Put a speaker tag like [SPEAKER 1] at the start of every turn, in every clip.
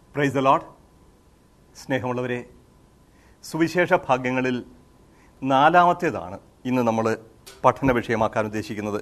[SPEAKER 1] praise the load സ്നേഹമുള്ളവരെ സുവിശേഷ ഭാഗ്യങ്ങളിൽ നാലാമത്തേതാണ് ഇന്ന് നമ്മൾ പഠന വിഷയമാക്കാൻ ഉദ്ദേശിക്കുന്നത്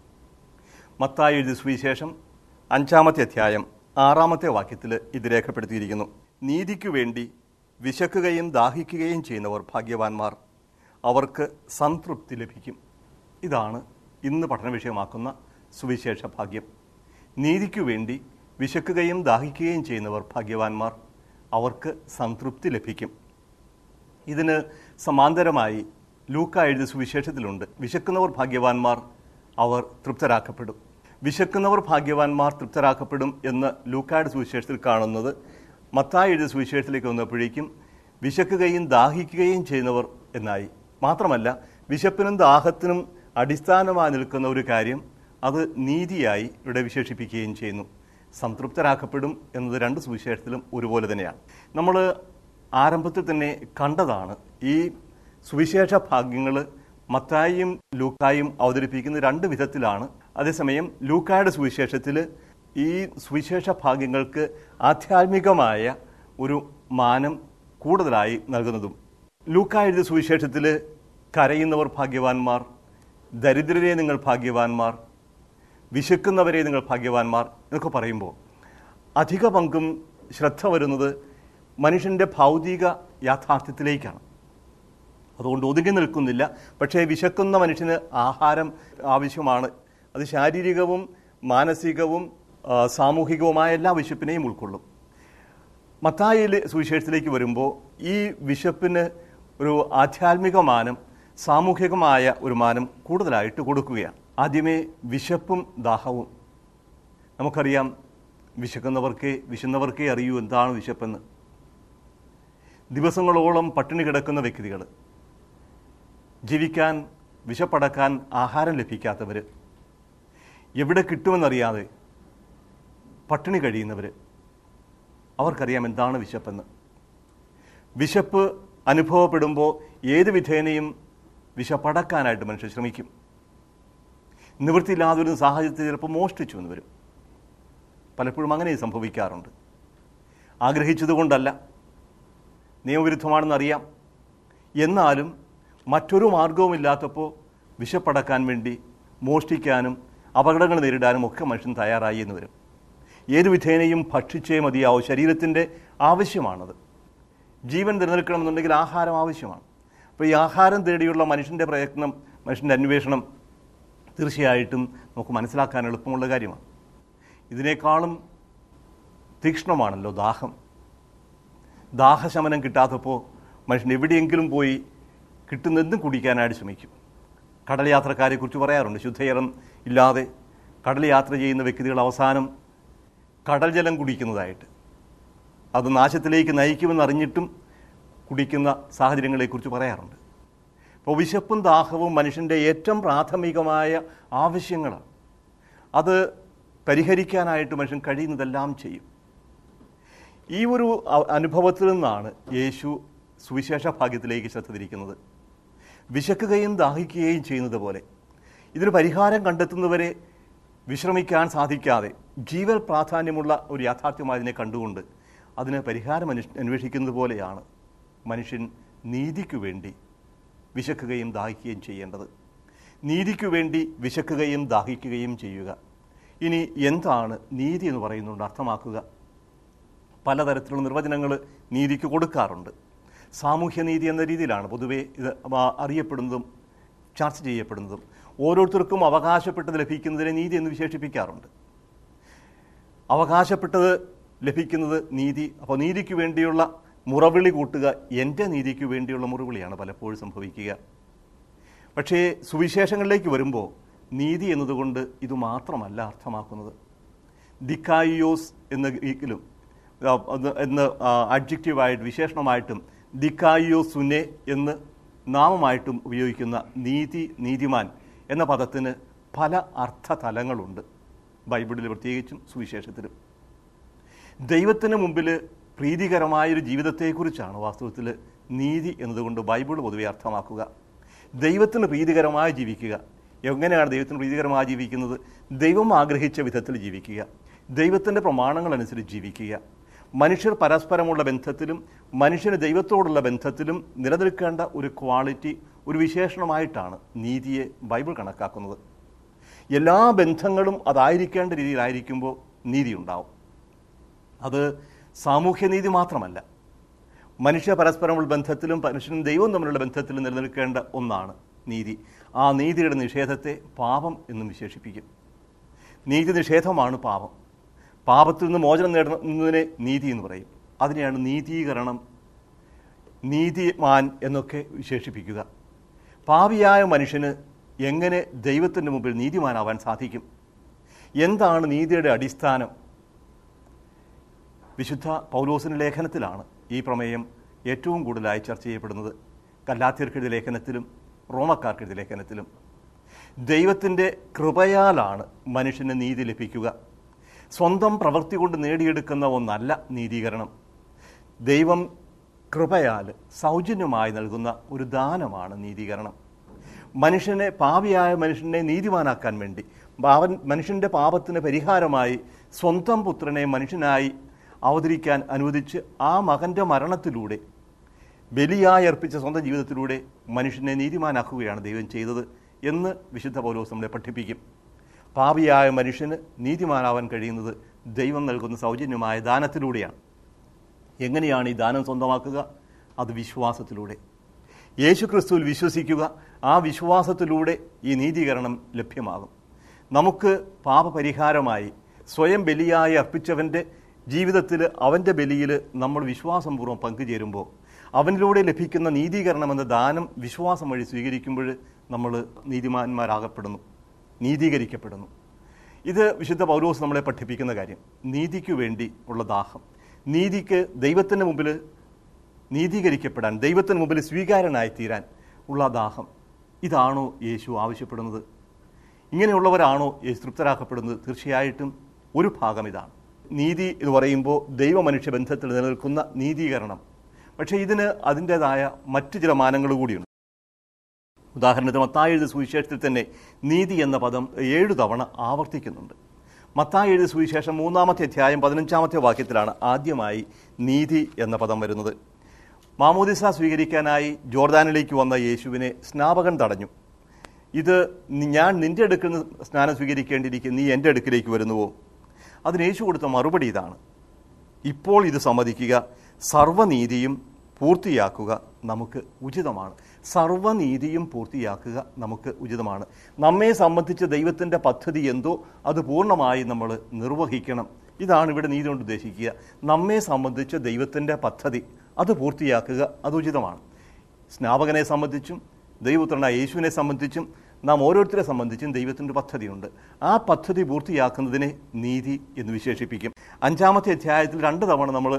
[SPEAKER 1] മത്തായി എഴുതിയ സുവിശേഷം അഞ്ചാമത്തെ അധ്യായം ആറാമത്തെ വാക്യത്തിൽ ഇത് രേഖപ്പെടുത്തിയിരിക്കുന്നു നീതിക്കു വേണ്ടി വിശക്കുകയും ദാഹിക്കുകയും ചെയ്യുന്നവർ ഭാഗ്യവാന്മാർ അവർക്ക് സംതൃപ്തി ലഭിക്കും ഇതാണ് ഇന്ന് പഠന വിഷയമാക്കുന്ന സുവിശേഷ ഭാഗ്യം നീതിക്കു വേണ്ടി വിശക്കുകയും ദാഹിക്കുകയും ചെയ്യുന്നവർ ഭാഗ്യവാന്മാർ അവർക്ക് സംതൃപ്തി ലഭിക്കും ഇതിന് സമാന്തരമായി ലൂക്ക എഴുതിയ സുവിശേഷത്തിലുണ്ട് വിശക്കുന്നവർ ഭാഗ്യവാന്മാർ അവർ തൃപ്തരാക്കപ്പെടും വിശക്കുന്നവർ ഭാഗ്യവാന്മാർ തൃപ്തരാക്കപ്പെടും എന്ന് ലൂക്കായുടെ സുവിശേഷത്തിൽ കാണുന്നത് മത്തായി എഴുതിയ സുവിശേഷത്തിലേക്ക് വന്നപ്പോഴേക്കും വിശക്കുകയും ദാഹിക്കുകയും ചെയ്യുന്നവർ എന്നായി മാത്രമല്ല വിശപ്പിനും ദാഹത്തിനും അടിസ്ഥാനമായി നിൽക്കുന്ന ഒരു കാര്യം അത് നീതിയായി ഇവിടെ വിശേഷിപ്പിക്കുകയും ചെയ്യുന്നു സംതൃപ്തരാക്കപ്പെടും എന്നത് രണ്ട് സുവിശേഷത്തിലും ഒരുപോലെ തന്നെയാണ് നമ്മൾ ആരംഭത്തിൽ തന്നെ കണ്ടതാണ് ഈ സുവിശേഷ ഭാഗ്യങ്ങൾ മത്തായിയും ലൂക്കായും അവതരിപ്പിക്കുന്ന രണ്ട് വിധത്തിലാണ് അതേസമയം ലൂക്കായുടെ സുവിശേഷത്തിൽ ഈ സുവിശേഷ ഭാഗ്യങ്ങൾക്ക് ആധ്യാത്മികമായ ഒരു മാനം കൂടുതലായി നൽകുന്നതും ലൂക്ക എഴുതിയ സുവിശേഷത്തിൽ കരയുന്നവർ ഭാഗ്യവാന്മാർ ദരിദ്രരെ നിങ്ങൾ ഭാഗ്യവാന്മാർ വിശക്കുന്നവരെ നിങ്ങൾ ഭാഗ്യവാന്മാർ എന്നൊക്കെ പറയുമ്പോൾ അധിക പങ്കും ശ്രദ്ധ വരുന്നത് മനുഷ്യൻ്റെ ഭൗതിക യാഥാർത്ഥ്യത്തിലേക്കാണ് അതുകൊണ്ട് ഒതുങ്ങി നിൽക്കുന്നില്ല പക്ഷേ വിശക്കുന്ന മനുഷ്യന് ആഹാരം ആവശ്യമാണ് അത് ശാരീരികവും മാനസികവും ആ, സാമൂഹികവുമായ എല്ലാ വിശപ്പിനെയും ഉൾക്കൊള്ളും മത്തായിലെ സുവിശേഷത്തിലേക്ക് വരുമ്പോൾ ഈ വിശപ്പിന് ഒരു ആധ്യാത്മിക മാനം സാമൂഹികമായ ഒരു മാനം കൂടുതലായിട്ട് കൊടുക്കുകയാണ് ആദ്യമേ വിശപ്പും ദാഹവും നമുക്കറിയാം വിശക്കുന്നവർക്കേ വിശന്നവർക്കേ അറിയൂ എന്താണ് വിശപ്പെന്ന് ദിവസങ്ങളോളം പട്ടിണി കിടക്കുന്ന വ്യക്തികൾ ജീവിക്കാൻ വിശപ്പടക്കാൻ ആഹാരം ലഭിക്കാത്തവർ എവിടെ കിട്ടുമെന്നറിയാതെ പട്ടിണി കഴിയുന്നവർ അവർക്കറിയാം എന്താണ് വിശപ്പെന്ന് വിശപ്പ് അനുഭവപ്പെടുമ്പോൾ ഏത് വിധേനയും വിശപ്പടക്കാനായിട്ട് മനുഷ്യർ ശ്രമിക്കും നിവൃത്തിയില്ലാതെ ഒരു സാഹചര്യത്തിൽ ചിലപ്പോൾ മോഷ്ടിച്ചു എന്ന് വരും പലപ്പോഴും അങ്ങനെ സംഭവിക്കാറുണ്ട് ആഗ്രഹിച്ചതുകൊണ്ടല്ല നിയമവിരുദ്ധമാണെന്നറിയാം എന്നാലും മറ്റൊരു മാർഗവുമില്ലാത്തപ്പോൾ വിശപ്പടക്കാൻ വേണ്ടി മോഷ്ടിക്കാനും അപകടങ്ങൾ നേരിടാനും ഒക്കെ മനുഷ്യൻ തയ്യാറായി എന്ന് വരും ഏത് വിധേനയും ഭക്ഷിച്ചേ മതിയാവും ശരീരത്തിൻ്റെ ആവശ്യമാണത് ജീവൻ നിലനിൽക്കണമെന്നുണ്ടെങ്കിൽ ആഹാരം ആവശ്യമാണ് അപ്പോൾ ഈ ആഹാരം തേടിയുള്ള മനുഷ്യൻ്റെ പ്രയത്നം മനുഷ്യൻ്റെ അന്വേഷണം തീർച്ചയായിട്ടും നമുക്ക് മനസ്സിലാക്കാൻ എളുപ്പമുള്ള കാര്യമാണ് ഇതിനേക്കാളും തീക്ഷ്ണമാണല്ലോ ദാഹം ദാഹശമനം കിട്ടാത്തപ്പോൾ മനുഷ്യൻ എവിടെയെങ്കിലും പോയി കിട്ടുന്നതും കുടിക്കാനായിട്ട് ശ്രമിക്കും കടൽ യാത്രക്കാരെക്കുറിച്ച് പറയാറുണ്ട് ശുദ്ധജലം ഇല്ലാതെ കടൽ യാത്ര ചെയ്യുന്ന വ്യക്തികൾ അവസാനം കടൽ ജലം കുടിക്കുന്നതായിട്ട് അത് നാശത്തിലേക്ക് നയിക്കുമെന്നറിഞ്ഞിട്ടും കുടിക്കുന്ന സാഹചര്യങ്ങളെക്കുറിച്ച് പറയാറുണ്ട് അപ്പോൾ വിശപ്പും ദാഹവും മനുഷ്യൻ്റെ ഏറ്റവും പ്രാഥമികമായ ആവശ്യങ്ങളാണ് അത് പരിഹരിക്കാനായിട്ട് മനുഷ്യൻ കഴിയുന്നതെല്ലാം ചെയ്യും ഈ ഒരു അ- അനുഭവത്തിൽ നിന്നാണ് യേശു സുവിശേഷ ഭാഗ്യത്തിലേക്ക് ശ്രദ്ധ തിരിക്കുന്നത് വിശക്കുകയും ദാഹിക്കുകയും ചെയ്യുന്നത് പോലെ ഇതിന് പരിഹാരം കണ്ടെത്തുന്നവരെ വിശ്രമിക്കാൻ സാധിക്കാതെ ജീവൽ പ്രാധാന്യമുള്ള ഒരു യാഥാർത്ഥ്യമായതിനെ കണ്ടുകൊണ്ട് അതിന് പരിഹാരം അനുഷ് അന്വേഷിക്കുന്നത് പോലെയാണ് മനുഷ്യൻ നീതിക്കു വേണ്ടി വിശക്കുകയും ദാഹിക്കുകയും ചെയ്യേണ്ടത് നീതിക്കു വേണ്ടി വിശക്കുകയും ദാഹിക്കുകയും ചെയ്യുക ഇനി എന്താണ് നീതി എന്ന് പറയുന്നുണ്ട് അർത്ഥമാക്കുക പലതരത്തിലുള്ള നിർവചനങ്ങൾ നീതിക്ക് കൊടുക്കാറുണ്ട് സാമൂഹ്യനീതി എന്ന രീതിയിലാണ് പൊതുവെ ഇത് ആ- അറിയപ്പെടുന്നതും ചർച്ച ചെയ്യപ്പെടുന്നതും ഓരോരുത്തർക്കും അവകാശപ്പെട്ടത് ലഭിക്കുന്നതിനെ നീതി എന്ന് വിശേഷിപ്പിക്കാറുണ്ട് അവകാശപ്പെട്ടത് ലഭിക്കുന്നത് നീതി അപ്പോൾ നീതിക്ക് വേണ്ടിയുള്ള മുറവിളി കൂട്ടുക എൻ്റെ നീതിക്ക് വേണ്ടിയുള്ള മുറവിളിയാണ് പലപ്പോഴും സംഭവിക്കുക പക്ഷേ സുവിശേഷങ്ങളിലേക്ക് വരുമ്പോൾ നീതി എന്നതുകൊണ്ട് ഇത് മാത്രമല്ല അർത്ഥമാക്കുന്നത് ദിക്കായിയോസ് എന്ന ഗ്രീക്കിലും ആ, അത് എന്ന് അഡ്ജക്റ്റീവായിട്ട് വിശേഷണമായിട്ടും ദിക്കായിയോസുനെ എന്ന് നാമമായിട്ടും ഉപയോഗിക്കുന്ന നീതി നീതിമാൻ എന്ന പദത്തിന് പല അർത്ഥതലങ്ങളുണ്ട് ബൈബിളിൽ പ്രത്യേകിച്ചും സുവിശേഷത്തിലും ദൈവത്തിന് മുമ്പിൽ പ്രീതികരമായൊരു ജീവിതത്തെക്കുറിച്ചാണ് വാസ്തവത്തിൽ നീതി എന്നതുകൊണ്ട് ബൈബിൾ പൊതുവെ അർത്ഥമാക്കുക ദൈവത്തിന് പ്രീതികരമായി ജീവിക്കുക എങ്ങനെയാണ് ദൈവത്തിന് പ്രീതികരമായി ജീവിക്കുന്നത് ദൈവം ആഗ്രഹിച്ച വിധത്തിൽ ജീവിക്കുക ദൈവത്തിൻ്റെ പ്രമാണങ്ങൾ അനുസരിച്ച് ജീവിക്കുക മനുഷ്യർ പരസ്പരമുള്ള ബന്ധത്തിലും മനുഷ്യന് ദൈവത്തോടുള്ള ബന്ധത്തിലും നിലനിൽക്കേണ്ട ഒരു ക്വാളിറ്റി ഒരു വിശേഷണമായിട്ടാണ് നീതിയെ ബൈബിൾ കണക്കാക്കുന്നത് എല്ലാ ബന്ധങ്ങളും അതായിരിക്കേണ്ട രീതിയിലായിരിക്കുമ്പോൾ നീതി ഉണ്ടാവും അത് സാമൂഹ്യനീതി മാത്രമല്ല മനുഷ്യ പരസ്പരമുള്ള ബന്ധത്തിലും മനുഷ്യനും ദൈവവും തമ്മിലുള്ള ബന്ധത്തിലും നിലനിൽക്കേണ്ട ഒന്നാണ് നീതി ആ നീതിയുടെ നിഷേധത്തെ പാപം എന്നും വിശേഷിപ്പിക്കും നീതി നിഷേധമാണ് പാപം പാപത്തിൽ നിന്ന് മോചനം നേടുന്നതിനെ നീതി എന്ന് പറയും അതിനെയാണ് നീതീകരണം നീതിമാൻ എന്നൊക്കെ വിശേഷിപ്പിക്കുക പാപിയായ മനുഷ്യന് എങ്ങനെ ദൈവത്തിൻ്റെ മുമ്പിൽ നീതിമാനാവാൻ സാധിക്കും എന്താണ് നീതിയുടെ അടിസ്ഥാനം വിശുദ്ധ പൗലോസിൻ്റെ ലേഖനത്തിലാണ് ഈ പ്രമേയം ഏറ്റവും കൂടുതലായി ചർച്ച ചെയ്യപ്പെടുന്നത് കല്ലാത്തിയർക്കെഴുതിയ ലേഖനത്തിലും റോമക്കാർക്കെഴുതിയ ലേഖനത്തിലും ദൈവത്തിൻ്റെ കൃപയാലാണ് മനുഷ്യന് നീതി ലഭിക്കുക സ്വന്തം പ്രവൃത്തി കൊണ്ട് നേടിയെടുക്കുന്ന ഒന്നല്ല നീതീകരണം ദൈവം കൃപയാൽ സൗജന്യമായി നൽകുന്ന ഒരു ദാനമാണ് നീതീകരണം മനുഷ്യനെ പാപിയായ മനുഷ്യനെ നീതിമാനാക്കാൻ വേണ്ടി അവൻ മനുഷ്യൻ്റെ പാപത്തിന് പരിഹാരമായി സ്വന്തം പുത്രനെ മനുഷ്യനായി അവതരിക്കാൻ അനുവദിച്ച് ആ മകൻ്റെ മരണത്തിലൂടെ ബലിയായി അർപ്പിച്ച സ്വന്തം ജീവിതത്തിലൂടെ മനുഷ്യനെ നീതിമാനാക്കുകയാണ് ദൈവം ചെയ്തത് എന്ന് വിശുദ്ധ പൗലോസ് നമ്മളെ പഠിപ്പിക്കും പാപിയായ മനുഷ്യന് നീതിമാനാവാൻ കഴിയുന്നത് ദൈവം നൽകുന്ന സൗജന്യമായ ദാനത്തിലൂടെയാണ് എങ്ങനെയാണ് ഈ ദാനം സ്വന്തമാക്കുക അത് വിശ്വാസത്തിലൂടെ യേശു ക്രിസ്തുവിൽ വിശ്വസിക്കുക ആ വിശ്വാസത്തിലൂടെ ഈ നീതീകരണം ലഭ്യമാകും നമുക്ക് പാപപരിഹാരമായി സ്വയം ബലിയായി അർപ്പിച്ചവൻ്റെ ജീവിതത്തിൽ അവൻ്റെ ബലിയിൽ നമ്മൾ വിശ്വാസം പൂർവ്വം പങ്കുചേരുമ്പോൾ അവനിലൂടെ ലഭിക്കുന്ന നീതീകരണം എന്ന ദാനം വിശ്വാസം വഴി സ്വീകരിക്കുമ്പോൾ നമ്മൾ നീതിമാന്മാരാകപ്പെടുന്നു നീതീകരിക്കപ്പെടുന്നു ഇത് വിശുദ്ധ പൗലോസ് നമ്മളെ പഠിപ്പിക്കുന്ന കാര്യം നീതിക്ക് വേണ്ടി ഉള്ള ദാഹം നീതിക്ക് ദൈവത്തിന് മുമ്പിൽ നീതീകരിക്കപ്പെടാൻ ദൈവത്തിന് മുമ്പിൽ സ്വീകാരനായി തീരാൻ ഉള്ള ദാഹം ഇതാണോ യേശു ആവശ്യപ്പെടുന്നത് ഇങ്ങനെയുള്ളവരാണോ യേശു തൃപ്തരാക്കപ്പെടുന്നത് തീർച്ചയായിട്ടും ഒരു ഭാഗം ഇതാണ് നീതി എന്ന് പറയുമ്പോൾ ദൈവ മനുഷ്യ ബന്ധത്തിൽ നിലനിൽക്കുന്ന നീതീകരണം പക്ഷേ ഇതിന് അതിൻ്റെതായ മറ്റു ചില മാനങ്ങൾ കൂടിയുണ്ട് ഉദാഹരണത്തിന് മത്തായി എഴുതിയ സുവിശേഷത്തിൽ തന്നെ നീതി എന്ന പദം ഏഴു തവണ ആവർത്തിക്കുന്നുണ്ട് മത്തായി എഴുതിയ സുവിശേഷം മൂന്നാമത്തെ അധ്യായം പതിനഞ്ചാമത്തെ വാക്യത്തിലാണ് ആദ്യമായി നീതി എന്ന പദം വരുന്നത് മാമോദിസ സ്വീകരിക്കാനായി ജോർദാനിലേക്ക് വന്ന യേശുവിനെ സ്നാപകൻ തടഞ്ഞു ഇത് ഞാൻ നിന്റെ അടുക്കൽ നിന്ന് സ്നാനം സ്വീകരിക്കേണ്ടിയിരിക്കും നീ എൻ്റെ അടുക്കിലേക്ക് വരുന്നുവോ അതിന് യേശു കൊടുത്ത മറുപടി ഇതാണ് ഇപ്പോൾ ഇത് സമ്മതിക്കുക സർവനീതിയും പൂർത്തിയാക്കുക നമുക്ക് ഉചിതമാണ് സർവനീതിയും പൂർത്തിയാക്കുക നമുക്ക് ഉചിതമാണ് നമ്മെ സംബന്ധിച്ച് ദൈവത്തിൻ്റെ പദ്ധതി എന്തോ അത് പൂർണ്ണമായി നമ്മൾ നിർവഹിക്കണം ഇതാണ് ഇവിടെ നീതി കൊണ്ട് ഉദ്ദേശിക്കുക നമ്മെ സംബന്ധിച്ച് ദൈവത്തിൻ്റെ പദ്ധതി അത് പൂർത്തിയാക്കുക അത് ഉചിതമാണ് സ്നാപകനെ സംബന്ധിച്ചും ദൈവപുത്രനായ യേശുവിനെ സംബന്ധിച്ചും നാം ഓരോരുത്തരെ സംബന്ധിച്ചും ദൈവത്തിൻ്റെ പദ്ധതിയുണ്ട് ആ പദ്ധതി പൂർത്തിയാക്കുന്നതിനെ നീതി എന്ന് വിശേഷിപ്പിക്കും അഞ്ചാമത്തെ അധ്യായത്തിൽ രണ്ട് തവണ നമ്മൾ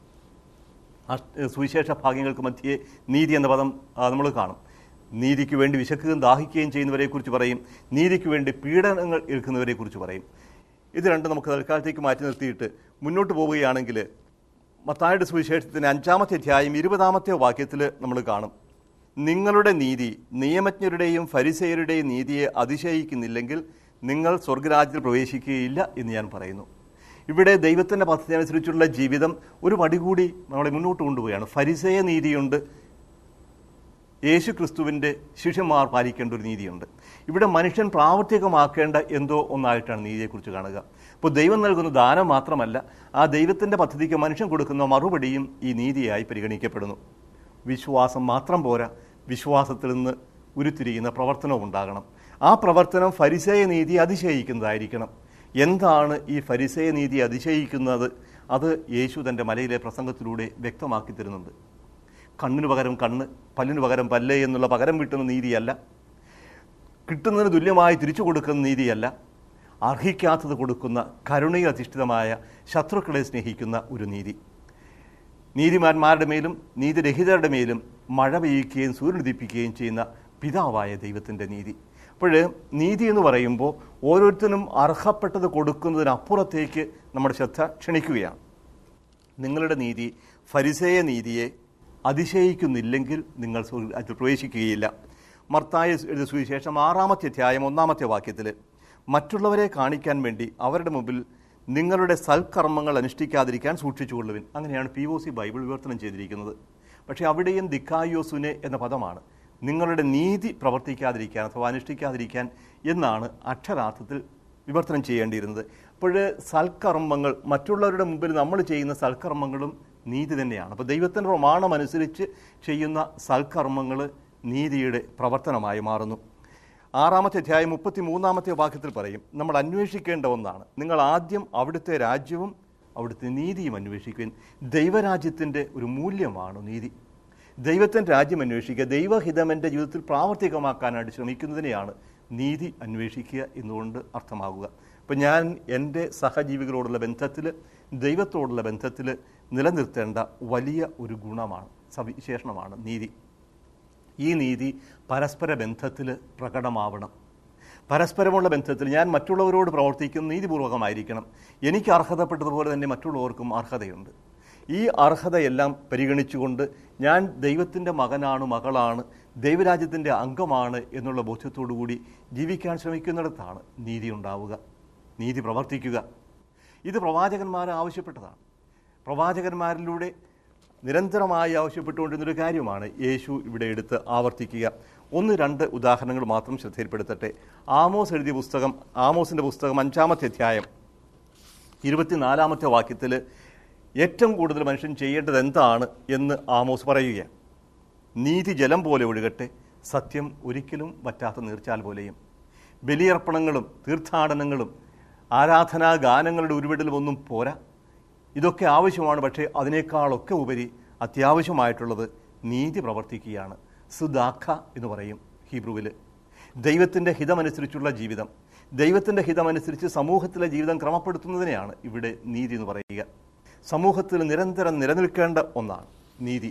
[SPEAKER 1] സുവിശേഷ ഭാഗ്യങ്ങൾക്ക് മധ്യേ നീതി എന്ന പദം നമ്മൾ കാണും നീതിക്ക് വേണ്ടി വിശക്കുകയും ദാഹിക്കുകയും ചെയ്യുന്നവരെക്കുറിച്ച് പറയും നീതിക്ക് വേണ്ടി പീഡനങ്ങൾ ഏൽക്കുന്നവരെക്കുറിച്ച് പറയും ഇത് രണ്ടും നമുക്ക് തൽക്കാലത്തേക്ക് മാറ്റി നിർത്തിയിട്ട് മുന്നോട്ട് പോവുകയാണെങ്കിൽ മത്തായുടെ സുവിശേഷത്തിൻ്റെ അഞ്ചാമത്തെ അധ്യായം ഇരുപതാമത്തെ വാക്യത്തിൽ നമ്മൾ കാണും നിങ്ങളുടെ നീതി നിയമജ്ഞരുടെയും ഫരിസയരുടെയും നീതിയെ അതിശയിക്കുന്നില്ലെങ്കിൽ നിങ്ങൾ സ്വർഗരാജ്യത്തിൽ പ്രവേശിക്കുകയില്ല എന്ന് ഞാൻ പറയുന്നു ഇവിടെ ദൈവത്തിൻ്റെ പദ്ധതി അനുസരിച്ചുള്ള ജീവിതം ഒരു പടി കൂടി നമ്മളെ മുന്നോട്ട് കൊണ്ടുപോവുകയാണ് ഫരിസയ നീതിയുണ്ട് യേശു ക്രിസ്തുവിൻ്റെ ശിഷ്യന്മാർ പാലിക്കേണ്ട ഒരു നീതിയുണ്ട് ഇവിടെ മനുഷ്യൻ പ്രാവർത്തികമാക്കേണ്ട എന്തോ ഒന്നായിട്ടാണ് നീതിയെക്കുറിച്ച് കാണുക ഇപ്പോൾ ദൈവം നൽകുന്ന ദാനം മാത്രമല്ല ആ ദൈവത്തിൻ്റെ പദ്ധതിക്ക് മനുഷ്യൻ കൊടുക്കുന്ന മറുപടിയും ഈ നീതിയായി പരിഗണിക്കപ്പെടുന്നു വിശ്വാസം മാത്രം പോരാ വിശ്വാസത്തിൽ നിന്ന് ഉരുത്തിരിയുന്ന പ്രവർത്തനവും ഉണ്ടാകണം ആ പ്രവർത്തനം ഫരിസയ നീതി അതിശയിക്കുന്നതായിരിക്കണം എന്താണ് ഈ ഫരിസയ നീതി അതിശയിക്കുന്നത് അത് യേശു തൻ്റെ മലയിലെ പ്രസംഗത്തിലൂടെ വ്യക്തമാക്കി തരുന്നുണ്ട് കണ്ണിന് പകരം കണ്ണ് പല്ലിന് പകരം പല്ല് എന്നുള്ള പകരം കിട്ടുന്ന നീതിയല്ല കിട്ടുന്നതിന് തുല്യമായി തിരിച്ചു കൊടുക്കുന്ന നീതിയല്ല അർഹിക്കാത്തത് കൊടുക്കുന്ന കരുണയിൽ അധിഷ്ഠിതമായ ശത്രുക്കളെ സ്നേഹിക്കുന്ന ഒരു നീതി നീതിമാന്മാരുടെ മേലും നീതിരഹിതരുടെ മേലും മഴ പെയ്യുകയും സൂര്യൻ ഉദിപ്പിക്കുകയും ചെയ്യുന്ന പിതാവായ ദൈവത്തിൻ്റെ നീതി അപ്പോൾ നീതി എന്ന് പറയുമ്പോൾ ഓരോരുത്തരും അർഹപ്പെട്ടത് കൊടുക്കുന്നതിനപ്പുറത്തേക്ക് നമ്മുടെ ശ്രദ്ധ ക്ഷണിക്കുകയാണ് നിങ്ങളുടെ നീതി ഫരിസേയ നീതിയെ അതിശയിക്കുന്നില്ലെങ്കിൽ നിങ്ങൾ അതിൽ പ്രവേശിക്കുകയില്ല മർത്തായ എഴുതിയ സുവിശേഷം ആറാമത്തെ അധ്യായം ഒന്നാമത്തെ വാക്യത്തിൽ മറ്റുള്ളവരെ കാണിക്കാൻ വേണ്ടി അവരുടെ മുമ്പിൽ നിങ്ങളുടെ സൽക്കർമ്മങ്ങൾ അനുഷ്ഠിക്കാതിരിക്കാൻ സൂക്ഷിച്ചുകൊള്ളുവിൻ അങ്ങനെയാണ് പി ഒ സി ബൈബിൾ വിവർത്തനം ചെയ്തിരിക്കുന്നത് പക്ഷേ അവിടെയും ദിക്കായോസുനെ എന്ന പദമാണ് നിങ്ങളുടെ നീതി പ്രവർത്തിക്കാതിരിക്കാൻ അഥവാ അനുഷ്ഠിക്കാതിരിക്കാൻ എന്നാണ് അക്ഷരാർത്ഥത്തിൽ വിവർത്തനം ചെയ്യേണ്ടിയിരുന്നത് അപ്പോൾ സൽക്കർമ്മങ്ങൾ മറ്റുള്ളവരുടെ മുമ്പിൽ നമ്മൾ ചെയ്യുന്ന സൽക്കർമ്മങ്ങളും നീതി തന്നെയാണ് അപ്പോൾ ദൈവത്തിൻ്റെ പ്രമാണം അനുസരിച്ച് ചെയ്യുന്ന സൽക്കർമ്മങ്ങൾ നീതിയുടെ പ്രവർത്തനമായി മാറുന്നു ആറാമത്തെ അധ്യായം മുപ്പത്തി മൂന്നാമത്തെ വാക്യത്തിൽ പറയും നമ്മൾ അന്വേഷിക്കേണ്ട ഒന്നാണ് നിങ്ങൾ ആദ്യം അവിടുത്തെ രാജ്യവും അവിടുത്തെ നീതിയും അന്വേഷിക്കുവിൻ ദൈവരാജ്യത്തിൻ്റെ ഒരു മൂല്യമാണ് നീതി ദൈവത്തിൻ്റെ രാജ്യം അന്വേഷിക്കുക ദൈവഹിതം എൻ്റെ ജീവിതത്തിൽ പ്രാവർത്തികമാക്കാനായിട്ട് ശ്രമിക്കുന്നതിനെയാണ് നീതി അന്വേഷിക്കുക എന്നുകൊണ്ട് അർത്ഥമാകുക അപ്പം ഞാൻ എൻ്റെ സഹജീവികളോടുള്ള ബന്ധത്തിൽ ദൈവത്തോടുള്ള ബന്ധത്തിൽ നിലനിർത്തേണ്ട വലിയ ഒരു ഗുണമാണ് സവിശേഷണമാണ് നീതി ഈ നീതി പരസ്പര ബന്ധത്തിൽ പ്രകടമാവണം പരസ്പരമുള്ള ബന്ധത്തിൽ ഞാൻ മറ്റുള്ളവരോട് പ്രവർത്തിക്കുന്ന നീതിപൂർവകമായിരിക്കണം എനിക്ക് അർഹതപ്പെട്ടതുപോലെ തന്നെ മറ്റുള്ളവർക്കും അർഹതയുണ്ട് ഈ അർഹതയെല്ലാം പരിഗണിച്ചുകൊണ്ട് ഞാൻ ദൈവത്തിൻ്റെ മകനാണ് മകളാണ് ദൈവരാജ്യത്തിൻ്റെ അംഗമാണ് എന്നുള്ള ബോധ്യത്തോടു കൂടി ജീവിക്കാൻ ശ്രമിക്കുന്നിടത്താണ് നീതി ഉണ്ടാവുക നീതി പ്രവർത്തിക്കുക ഇത് പ്രവാചകന്മാർ ആവശ്യപ്പെട്ടതാണ് പ്രവാചകന്മാരിലൂടെ നിരന്തരമായി ആവശ്യപ്പെട്ടുകൊണ്ടിരുന്നൊരു കാര്യമാണ് യേശു ഇവിടെ എടുത്ത് ആവർത്തിക്കുക ഒന്ന് രണ്ട് ഉദാഹരണങ്ങൾ മാത്രം ശ്രദ്ധയിൽപ്പെടുത്തട്ടെ ആമോസ് എഴുതിയ പുസ്തകം ആമോസിൻ്റെ പുസ്തകം അഞ്ചാമത്തെ അധ്യായം ഇരുപത്തിനാലാമത്തെ വാക്യത്തിൽ ഏറ്റവും കൂടുതൽ മനുഷ്യൻ ചെയ്യേണ്ടത് എന്താണ് എന്ന് ആമോസ് പറയുക നീതി ജലം പോലെ ഒഴുകട്ടെ സത്യം ഒരിക്കലും വറ്റാത്ത നീർച്ചാൽ പോലെയും ബലിയർപ്പണങ്ങളും തീർത്ഥാടനങ്ങളും ആരാധനാ ഗാനങ്ങളുടെ ഉരുവിടലും ഒന്നും പോരാ ഇതൊക്കെ ആവശ്യമാണ് പക്ഷേ അതിനേക്കാളൊക്കെ ഉപരി അത്യാവശ്യമായിട്ടുള്ളത് നീതി പ്രവർത്തിക്കുകയാണ് സുദാഖ എന്ന് പറയും ഹീബ്രുവിൽ ദൈവത്തിൻ്റെ ഹിതമനുസരിച്ചുള്ള ജീവിതം ദൈവത്തിൻ്റെ ഹിതമനുസരിച്ച് സമൂഹത്തിലെ ജീവിതം ക്രമപ്പെടുത്തുന്നതിനെയാണ് ഇവിടെ നീതി എന്ന് പറയുക സമൂഹത്തിൽ നിരന്തരം നിലനിൽക്കേണ്ട ഒന്നാണ് നീതി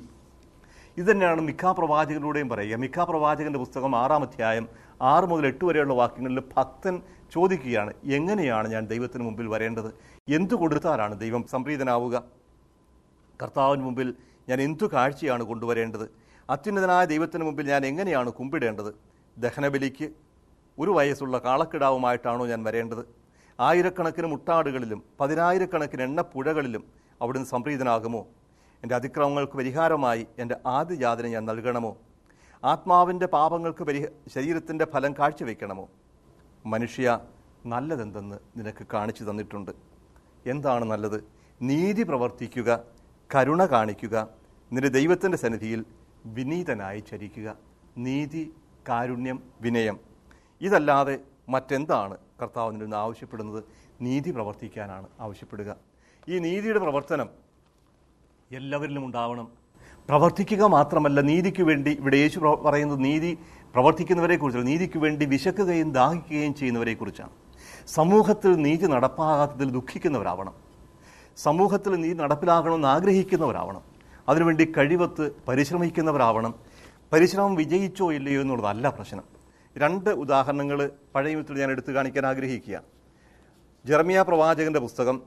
[SPEAKER 1] ഇത് തന്നെയാണ് മിക്ക പ്രവാചകനിലൂടെയും പറയുക മിക്ക പ്രവാചകന്റെ പുസ്തകം ആറാം അധ്യായം ആറ് മുതൽ എട്ട് വരെയുള്ള വാക്യങ്ങളിൽ ഭക്തൻ ചോദിക്കുകയാണ് എങ്ങനെയാണ് ഞാൻ ദൈവത്തിന് മുമ്പിൽ വരേണ്ടത് എന്തു കൊടുത്താലാണ് ദൈവം സംപ്രീതനാവുക കർത്താവിന് മുമ്പിൽ ഞാൻ എന്തു കാഴ്ചയാണ് കൊണ്ടുവരേണ്ടത് അത്യുന്നതനായ ദൈവത്തിന് മുമ്പിൽ ഞാൻ എങ്ങനെയാണ് കുമ്പിടേണ്ടത് ദഹനബലിക്ക് ഒരു വയസ്സുള്ള കാളക്കിടാവുമായിട്ടാണോ ഞാൻ വരേണ്ടത് ആയിരക്കണക്കിന് മുട്ടാടുകളിലും പതിനായിരക്കണക്കിന് എണ്ണപ്പുഴകളിലും അവിടുന്ന് സംപ്രീതനാകുമോ എൻ്റെ അതിക്രമങ്ങൾക്ക് പരിഹാരമായി എൻ്റെ ആദ്യജാതനെ ഞാൻ നൽകണമോ ആത്മാവിൻ്റെ പാപങ്ങൾക്ക് പരിഹ ശരീരത്തിൻ്റെ ഫലം കാഴ്ചവെക്കണമോ മനുഷ്യ നല്ലതെന്തെന്ന് നിനക്ക് കാണിച്ചു തന്നിട്ടുണ്ട് എന്താണ് നല്ലത് നീതി പ്രവർത്തിക്കുക കരുണ കാണിക്കുക നിന്റെ ദൈവത്തിൻ്റെ സന്നിധിയിൽ വിനീതനായി ചരിക്കുക നീതി കാരുണ്യം വിനയം ഇതല്ലാതെ മറ്റെന്താണ് കർത്താവിൽ നിന്ന് ആവശ്യപ്പെടുന്നത് നീതി പ്രവർത്തിക്കാനാണ് ആവശ്യപ്പെടുക ഈ നീതിയുടെ പ്രവർത്തനം എല്ലാവരിലും ഉണ്ടാവണം പ്രവർത്തിക്കുക മാത്രമല്ല നീതിക്ക് വേണ്ടി ഇവിടെ യേശു പ്ര- പറയുന്നത് നീതി പ്രവർത്തിക്കുന്നവരെ കുറിച്ചല്ല നീതിക്ക് വേണ്ടി വിശക്കുകയും ദാഹിക്കുകയും ചെയ്യുന്നവരെ കുറിച്ചാണ് സമൂഹത്തിൽ നീതി നടപ്പാകാത്തതിൽ ദുഃഖിക്കുന്നവരാവണം സമൂഹത്തിൽ നീതി നടപ്പിലാകണമെന്ന് ആഗ്രഹിക്കുന്നവരാവണം അതിനുവേണ്ടി കഴിവത്ത് പരിശ്രമിക്കുന്നവരാവണം പരിശ്രമം വിജയിച്ചോ ഇല്ലയോ എന്നുള്ളതല്ല പ്രശ്നം രണ്ട് ഉദാഹരണങ്ങൾ പഴയ മിത്രത്തിൽ ഞാൻ എടുത്തു കാണിക്കാൻ ആഗ്രഹിക്കുക ജെർമിയ പ്രവാചകന്റെ പുസ്തകം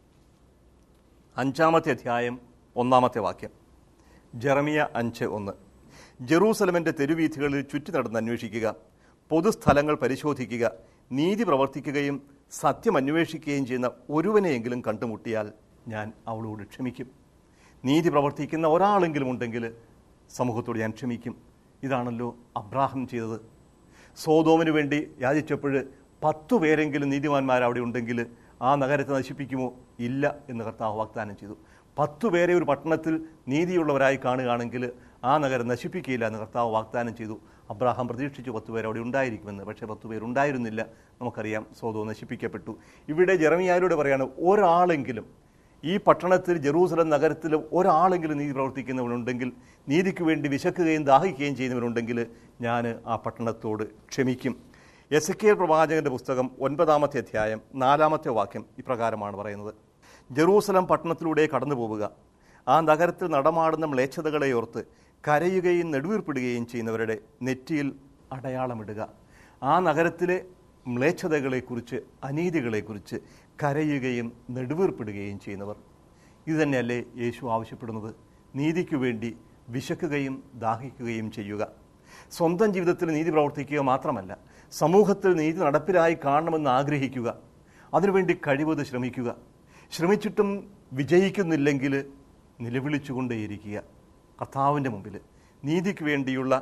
[SPEAKER 1] അഞ്ചാമത്തെ അധ്യായം ഒന്നാമത്തെ വാക്യം ജെറമിയ അഞ്ച് ഒന്ന് ജെറൂസലമിൻ്റെ തെരുവീഥികളിൽ ചുറ്റി നടന്ന് അന്വേഷിക്കുക പൊതുസ്ഥലങ്ങൾ പരിശോധിക്കുക നീതി പ്രവർത്തിക്കുകയും സത്യം അന്വേഷിക്കുകയും ചെയ്യുന്ന ഒരുവനെയെങ്കിലും കണ്ടുമുട്ടിയാൽ ഞാൻ അവളോട് ക്ഷമിക്കും നീതി പ്രവർത്തിക്കുന്ന ഒരാളെങ്കിലും ഉണ്ടെങ്കിൽ സമൂഹത്തോട് ഞാൻ ക്ഷമിക്കും ഇതാണല്ലോ അബ്രാഹം ചെയ്തത് സോതോമിന് വേണ്ടി യാചിച്ചപ്പോൾ പത്തു പേരെങ്കിലും നീതിമാന്മാർ അവിടെ ഉണ്ടെങ്കിൽ ആ നഗരത്തെ നശിപ്പിക്കുമോ ഇല്ല എന്ന് കർത്താവ് വാഗ്ദാനം ചെയ്തു പത്തു പേരെ ഒരു പട്ടണത്തിൽ നീതിയുള്ളവരായി കാണുകയാണെങ്കിൽ ആ നഗരം നശിപ്പിക്കുകയില്ല എന്ന് കർത്താവ് വാഗ്ദാനം ചെയ്തു അബ്രാഹാം പ്രതീക്ഷിച്ചു പത്ത് പേർ അവിടെ ഉണ്ടായിരിക്കുമെന്ന് പക്ഷേ പത്ത് പേരുണ്ടായിരുന്നില്ല നമുക്കറിയാം സോതോ നശിപ്പിക്കപ്പെട്ടു ഇവിടെ ജെറമിയാരോട് പറയാണ് ഒരാളെങ്കിലും ഈ പട്ടണത്തിൽ ജെറൂസലം നഗരത്തിൽ ഒരാളെങ്കിലും നീതി പ്രവർത്തിക്കുന്നവരുണ്ടെങ്കിൽ നീതിക്ക് വേണ്ടി വിശക്കുകയും ദാഹിക്കുകയും ചെയ്യുന്നവരുണ്ടെങ്കിൽ ഞാൻ ആ പട്ടണത്തോട് ക്ഷമിക്കും എസ് കെ പ്രവാചകന്റെ പുസ്തകം ഒൻപതാമത്തെ അധ്യായം നാലാമത്തെ വാക്യം ഇപ്രകാരമാണ് പറയുന്നത് ജെറൂസലം പട്ടണത്തിലൂടെ കടന്നു പോവുക ആ നഗരത്തിൽ നടമാടുന്ന മ്ലേച്ഛതകളെ ഓർത്ത് കരയുകയും നെടുവീർപ്പിടുകയും ചെയ്യുന്നവരുടെ നെറ്റിയിൽ അടയാളമിടുക ആ നഗരത്തിലെ മ്ലേച്ഛതകളെക്കുറിച്ച് അനീതികളെക്കുറിച്ച് കരയുകയും നെടുവീർപ്പിടുകയും ചെയ്യുന്നവർ ഇത് തന്നെയല്ലേ യേശു ആവശ്യപ്പെടുന്നത് നീതിക്കു വേണ്ടി വിശക്കുകയും ദാഹിക്കുകയും ചെയ്യുക സ്വന്തം ജീവിതത്തിൽ നീതി പ്രവർത്തിക്കുക മാത്രമല്ല സമൂഹത്തിൽ നീതി നടപ്പിലായി കാണണമെന്ന് ആഗ്രഹിക്കുക അതിനുവേണ്ടി കഴിവത് ശ്രമിക്കുക ശ്രമിച്ചിട്ടും വിജയിക്കുന്നില്ലെങ്കിൽ നിലവിളിച്ചുകൊണ്ടേയിരിക്കുക കർത്താവിൻ്റെ മുമ്പിൽ നീതിക്ക് വേണ്ടിയുള്ള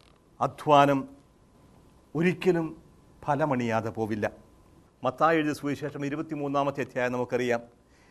[SPEAKER 1] അധ്വാനം ഒരിക്കലും ഫലമണിയാതെ പോവില്ല മത്തായി എഴുതിയ സുവിശേഷം ഇരുപത്തിമൂന്നാമത്തെ അധ്യായം നമുക്കറിയാം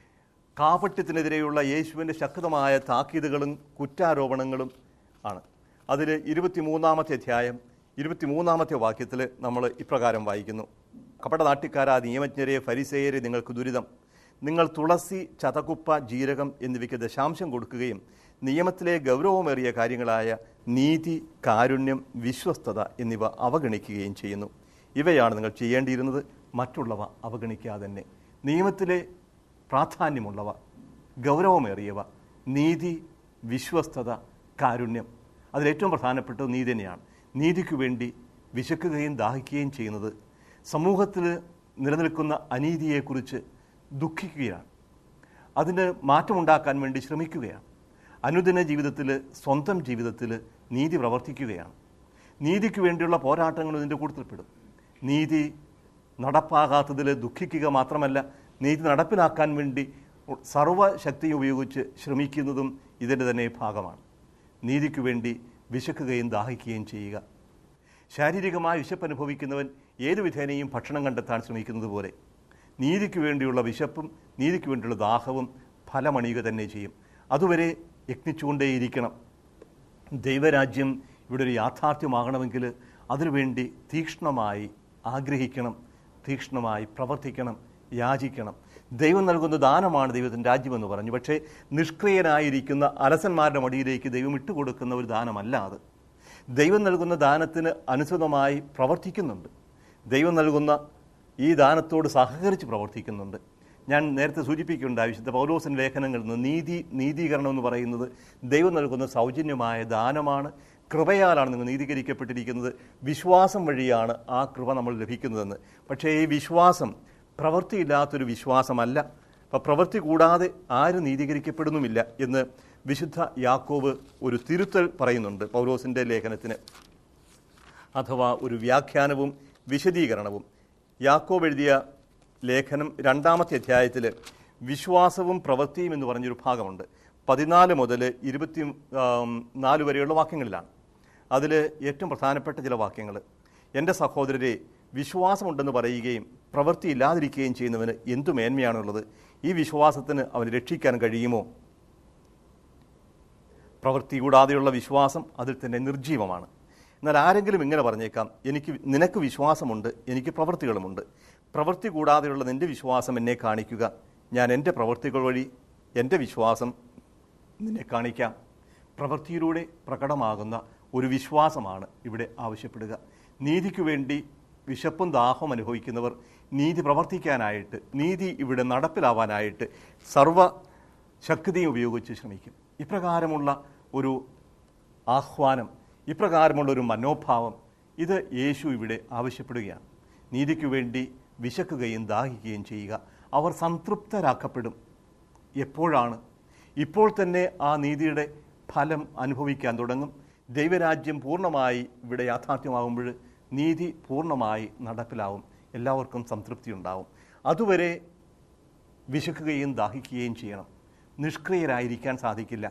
[SPEAKER 1] കാപട്യത്തിനെതിരെയുള്ള യേശുവിൻ്റെ ശക്തമായ താക്കീതുകളും കുറ്റാരോപണങ്ങളും ആണ് അതിൽ ഇരുപത്തിമൂന്നാമത്തെ അധ്യായം ഇരുപത്തിമൂന്നാമത്തെ വാക്യത്തിൽ നമ്മൾ ഇപ്രകാരം വായിക്കുന്നു കപട നാട്ടിക്കാരാ നിയമജ്ഞരെ ഫരിസേയരെ നിങ്ങൾക്ക് ദുരിതം നിങ്ങൾ തുളസി ചതകുപ്പ ജീരകം എന്നിവയ്ക്ക് ദശാംശം കൊടുക്കുകയും നിയമത്തിലെ ഗൗരവമേറിയ കാര്യങ്ങളായ നീതി കാരുണ്യം വിശ്വസ്തത എന്നിവ അവഗണിക്കുകയും ചെയ്യുന്നു ഇവയാണ് നിങ്ങൾ ചെയ്യേണ്ടിയിരുന്നത് മറ്റുള്ളവ അവഗണിക്കാതെ തന്നെ നിയമത്തിലെ പ്രാധാന്യമുള്ളവ ഗൗരവമേറിയവ നീതി വിശ്വസ്തത കാരുണ്യം അതിലേറ്റവും പ്രധാനപ്പെട്ടത് നീതി തന്നെയാണ് നീതിക്ക് വേണ്ടി വിശക്കുകയും ദാഹിക്കുകയും ചെയ്യുന്നത് സമൂഹത്തിൽ നിലനിൽക്കുന്ന അനീതിയെക്കുറിച്ച് ദുഃഖിക്കുകയാണ് അതിന് മാറ്റമുണ്ടാക്കാൻ വേണ്ടി ശ്രമിക്കുകയാണ് അനുദിന ജീവിതത്തിൽ സ്വന്തം ജീവിതത്തിൽ നീതി പ്രവർത്തിക്കുകയാണ് നീതിക്ക് വേണ്ടിയുള്ള പോരാട്ടങ്ങൾ ഇതിൻ്റെ കൂട്ടത്തിൽപ്പെടും നീതി നടപ്പാകാത്തതിൽ ദുഃഖിക്കുക മാത്രമല്ല നീതി നടപ്പിലാക്കാൻ വേണ്ടി സർവശക്തിയും ഉപയോഗിച്ച് ശ്രമിക്കുന്നതും ഇതിൻ്റെ തന്നെ ഭാഗമാണ് നീതിക്ക് വേണ്ടി വിശക്കുകയും ദാഹിക്കുകയും ചെയ്യുക ശാരീരികമായ വിശപ്പ് അനുഭവിക്കുന്നവൻ ഏതു വിധേനയും ഭക്ഷണം കണ്ടെത്താൻ ശ്രമിക്കുന്നത് പോലെ നീതിക്ക് വേണ്ടിയുള്ള വിശപ്പും നീതിക്ക് വേണ്ടിയുള്ള ദാഹവും ഫലമണിയുക തന്നെ ചെയ്യും അതുവരെ യത്നിച്ചുകൊണ്ടേയിരിക്കണം ദൈവരാജ്യം ഇവിടെ ഒരു യാഥാർത്ഥ്യമാകണമെങ്കിൽ അതിനുവേണ്ടി തീക്ഷ്ണമായി ആഗ്രഹിക്കണം തീക്ഷ്ണമായി പ്രവർത്തിക്കണം യാചിക്കണം ദൈവം നൽകുന്ന ദാനമാണ് ദൈവത്തിൻ്റെ രാജ്യമെന്ന് പറഞ്ഞു പക്ഷേ നിഷ്ക്രിയനായിരിക്കുന്ന അലസന്മാരുടെ മടിയിലേക്ക് ദൈവം ഇട്ടുകൊടുക്കുന്ന ഒരു ദാനമല്ല അത് ദൈവം നൽകുന്ന ദാനത്തിന് അനുസൃതമായി പ്രവർത്തിക്കുന്നുണ്ട് ദൈവം നൽകുന്ന ഈ ദാനത്തോട് സഹകരിച്ച് പ്രവർത്തിക്കുന്നുണ്ട് ഞാൻ നേരത്തെ സൂചിപ്പിക്കേണ്ട വിശുദ്ധ പൗലോസൻ ലേഖനങ്ങളിൽ നിന്ന് നീതി നീതീകരണം എന്ന് പറയുന്നത് ദൈവം നൽകുന്ന സൗജന്യമായ ദാനമാണ് കൃപയാലാണ് നിങ്ങൾ നീതീകരിക്കപ്പെട്ടിരിക്കുന്നത് വിശ്വാസം വഴിയാണ് ആ കൃപ നമ്മൾ ലഭിക്കുന്നതെന്ന് പക്ഷേ ഈ വിശ്വാസം പ്രവൃത്തിയില്ലാത്തൊരു വിശ്വാസമല്ല അപ്പം പ്രവൃത്തി കൂടാതെ ആരും നീതീകരിക്കപ്പെടുന്നുമില്ല എന്ന് വിശുദ്ധ യാക്കോവ് ഒരു തിരുത്തൽ പറയുന്നുണ്ട് പൗലോസിൻ്റെ ലേഖനത്തിന് അഥവാ ഒരു വ്യാഖ്യാനവും വിശദീകരണവും യാക്കോബ് എഴുതിയ ലേഖനം രണ്ടാമത്തെ അധ്യായത്തിൽ വിശ്വാസവും പ്രവൃത്തിയും എന്ന് പറഞ്ഞൊരു ഭാഗമുണ്ട് പതിനാല് മുതൽ ഇരുപത്തി ആം, നാല് വരെയുള്ള വാക്യങ്ങളിലാണ് അതിൽ ഏറ്റവും പ്രധാനപ്പെട്ട ചില വാക്യങ്ങൾ എൻ്റെ സഹോദരരെ വിശ്വാസമുണ്ടെന്ന് പറയുകയും പ്രവൃത്തി ഇല്ലാതിരിക്കുകയും ചെയ്യുന്നവന് എന്തു മേന്മയാണുള്ളത് ഈ വിശ്വാസത്തിന് അവന് രക്ഷിക്കാൻ കഴിയുമോ പ്രവൃത്തി കൂടാതെയുള്ള വിശ്വാസം അതിൽ തന്നെ നിർജീവമാണ് എന്നാൽ ആരെങ്കിലും ഇങ്ങനെ പറഞ്ഞേക്കാം എനിക്ക് നിനക്ക് വിശ്വാസമുണ്ട് എനിക്ക് പ്രവൃത്തികളുമുണ്ട് പ്രവൃത്തി കൂടാതെയുള്ള നിന്റെ വിശ്വാസം എന്നെ കാണിക്കുക ഞാൻ എൻ്റെ പ്രവൃത്തികൾ വഴി എൻ്റെ വിശ്വാസം നിന്നെ കാണിക്കാം പ്രവൃത്തിയിലൂടെ പ്രകടമാകുന്ന ഒരു വിശ്വാസമാണ് ഇവിടെ ആവശ്യപ്പെടുക നീതിക്ക് വേണ്ടി വിശപ്പും ദാഹവും അനുഭവിക്കുന്നവർ നീതി പ്രവർത്തിക്കാനായിട്ട് നീതി ഇവിടെ നടപ്പിലാവാനായിട്ട് സർവ ശക്തിയും ഉപയോഗിച്ച് ശ്രമിക്കും ഇപ്രകാരമുള്ള ഒരു ആഹ്വാനം ഇപ്രകാരമുള്ള ഒരു മനോഭാവം ഇത് യേശു ഇവിടെ ആവശ്യപ്പെടുകയാണ് നീതിക്ക് വേണ്ടി വിശക്കുകയും ദാഹിക്കുകയും ചെയ്യുക അവർ സംതൃപ്തരാക്കപ്പെടും എപ്പോഴാണ് ഇപ്പോൾ തന്നെ ആ നീതിയുടെ ഫലം അനുഭവിക്കാൻ തുടങ്ങും ദൈവരാജ്യം പൂർണ്ണമായി ഇവിടെ യാഥാർത്ഥ്യമാകുമ്പോൾ നീതി പൂർണ്ണമായി നടപ്പിലാവും എല്ലാവർക്കും സംതൃപ്തി ഉണ്ടാവും അതുവരെ വിശക്കുകയും ദാഹിക്കുകയും ചെയ്യണം നിഷ്ക്രിയരായിരിക്കാൻ സാധിക്കില്ല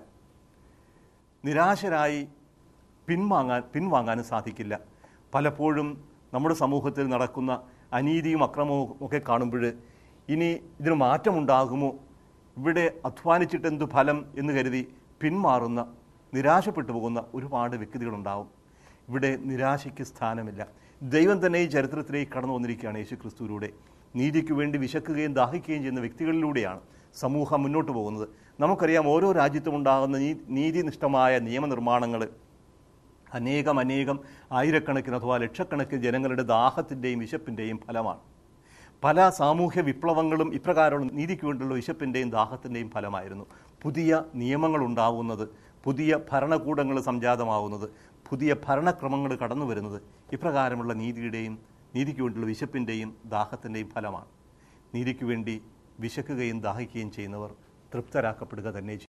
[SPEAKER 1] നിരാശരായി പിൻവാങ്ങാൻ പിൻവാങ്ങാനും സാധിക്കില്ല പലപ്പോഴും നമ്മുടെ സമൂഹത്തിൽ നടക്കുന്ന അനീതിയും അക്രമവും ഒക്കെ കാണുമ്പോൾ ഇനി ഇതിന് മാറ്റമുണ്ടാകുമോ ഇവിടെ അധ്വാനിച്ചിട്ട് എന്തു ഫലം എന്ന് കരുതി പിന്മാറുന്ന നിരാശപ്പെട്ടു പോകുന്ന ഒരുപാട് വ്യക്തികളുണ്ടാവും ഇവിടെ നിരാശയ്ക്ക് സ്ഥാനമില്ല ദൈവം തന്നെ ഈ ചരിത്രത്തിലേക്ക് കടന്നു വന്നിരിക്കുകയാണ് യേശു ക്രിസ്തുവിലൂടെ നീതിക്ക് വേണ്ടി വിശക്കുകയും ദാഹിക്കുകയും ചെയ്യുന്ന വ്യക്തികളിലൂടെയാണ് സമൂഹം മുന്നോട്ട് പോകുന്നത് നമുക്കറിയാം ഓരോ രാജ്യത്തും ഉണ്ടാകുന്ന നീ നീതിനിഷ്ഠമായ നിയമനിർമ്മാണങ്ങൾ അനേകം അനേകം ആയിരക്കണക്കിന് അഥവാ ലക്ഷക്കണക്കിന് ജനങ്ങളുടെ ദാഹത്തിൻ്റെയും വിശപ്പിൻ്റെയും ഫലമാണ് പല സാമൂഹ്യ വിപ്ലവങ്ങളും ഇപ്രകാരമുള്ള നീതിക്ക് വേണ്ടിയുള്ള വിശപ്പിൻ്റെയും ദാഹത്തിൻ്റെയും ഫലമായിരുന്നു പുതിയ നിയമങ്ങൾ ഉണ്ടാവുന്നത് പുതിയ ഭരണകൂടങ്ങൾ സംജാതമാവുന്നത് പുതിയ ഭരണക്രമങ്ങൾ കടന്നു വരുന്നത് ഇപ്രകാരമുള്ള നീതിയുടെയും നീതിക്ക് വേണ്ടിയുള്ള വിശപ്പിൻ്റെയും ദാഹത്തിൻ്റെയും ഫലമാണ് നീതിക്ക് വേണ്ടി വിശക്കുകയും ദാഹിക്കുകയും ചെയ്യുന്നവർ തൃപ്തരാക്കപ്പെടുക തന്നെ ചെയ്യും